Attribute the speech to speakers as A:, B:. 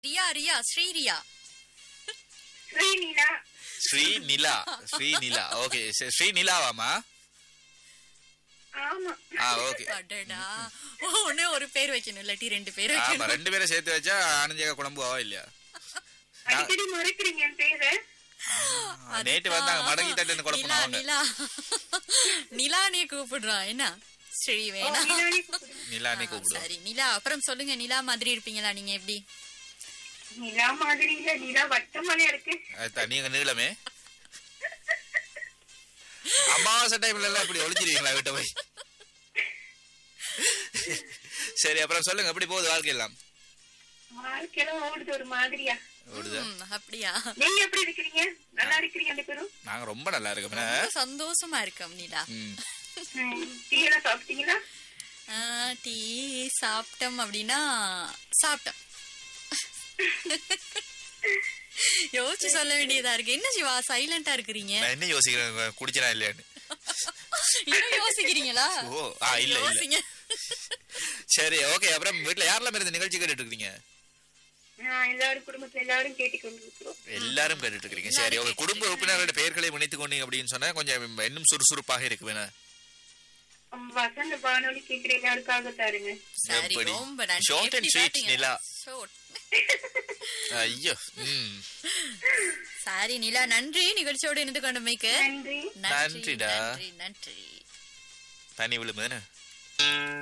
A: Riya Riya Sririya
B: Srinila
C: Sri Nila Sri Nila okay Sri நிலாவாமா
B: ஆமா
C: ஆ ஓகே
A: அடடா ஒண்ணே ஒரு பேர் வைக்கணும் இல்லாட்டி ரெண்டு பேர்
C: ஆமா
A: வைக்கணும்
C: ரெண்டு பேரும் சேர்த்து வச்சா ஆனந்தியாக குழம்பு ஆவா இல்லையா
B: அடிக்கடி மறைக்கிறீங்க என் பேரை
C: நேற்று வந்தாங்க மடங்கி தட்டுன்னு
A: நிலா
C: குழப்பம் அவங்க
A: நிலா நிலா நீ கூப்பிடுறான் என்ன ஸ்ரீ
B: ஓ,
A: வேணா
B: நிலானே கூப்பிடுங்க.
C: நிலானே
A: ஆ,
C: கூப்பிடுவோம்
A: சரி நிலா அப்புறம் சொல்லுங்க நிலா மாதிரி இருப்பீங்களா நீங்க எப்படி
B: நிலா மாதிரி இல்ல நிலா வட்டமாலே இருக்கு
C: அது நீங்க நீளமே அமாவாசை டைம்ல எல்லாம் இப்படி ஒளிஞ்சிருவீங்களா வீட்டை போய் சரி அப்புறம் சொல்லுங்க எப்படி போகுது வாழ்க்கை எல்லாம்
B: வாழ்க்கையில ஓடுது ஒரு மாதிரியா
C: ஓடுதா
A: ம், அப்படியா
B: நீங்க எப்படி இருக்கிறீங்க நல்லா இருக்கிறீங்க ரெண்டு பேரும்
C: நாங்க ரொம்ப நல்லா இருக்கோம்
A: ரொம்ப சந்தோஷமா இருக்கோம் நிலா
C: ம்.
B: ம், டீ எல்லாம் சாப்பிட்டீங்களா
A: ஆ, டீ சாப்பிட்டோம் அப்படின்னா சாப்பிட்டோம் யோசிச்சு சொல்ல வேண்டியதா இருக்கு என்ன சிவா சைலண்டா இருக்கிறீங்க
C: நான் என்ன யோசிக்கிறேன் குடிச்சனா இல்லையான்னு
A: இன்னும் யோசிக்கிறீங்களா
C: ஓ ஆ இல்ல இல்ல
A: யோசிங்க
C: சரி ஓகே அப்புறம் வீட்ல யாரெல்லாம் இருந்து நிகழ்ச்சி கேட்டுட்டு இருக்கீங்க
B: ஆ, எல்லாரும் குடும்பத்துல எல்லாரும் கேட்டுக்கொண்டு இருக்கிறோம்
C: எல்லாரும் கேட்டுட்டு இருக்கீங்க சரி உங்க குடும்ப உறுப்பினர்களோட பெயர்களை இணைத்துக் கொண்டீங்க அப்படின்னு சொன்னா கொஞ்சம் இன்னும் சுறுசுறுப்பாக இருக்கு வேணா
B: உம், வசந்த வானொலி கேட்கிற எல்லாருக்காக தாருங்க
A: சரி
C: எப்படி?
A: ரொம்ப நன்றி
C: Short and
A: எப்படி
C: sweet,
A: பாத்தீங்க?
C: நிலா.
A: Short.
C: ஐயோ ம்
A: சரி நிலா நன்றி நிகழ்ச்சியோடு இணைந்து கொண்டமைக்கு
B: நன்றி
A: நன்றி
C: நன்றிடா.
A: நன்றி நன்றி
C: தனி விழும்புதானே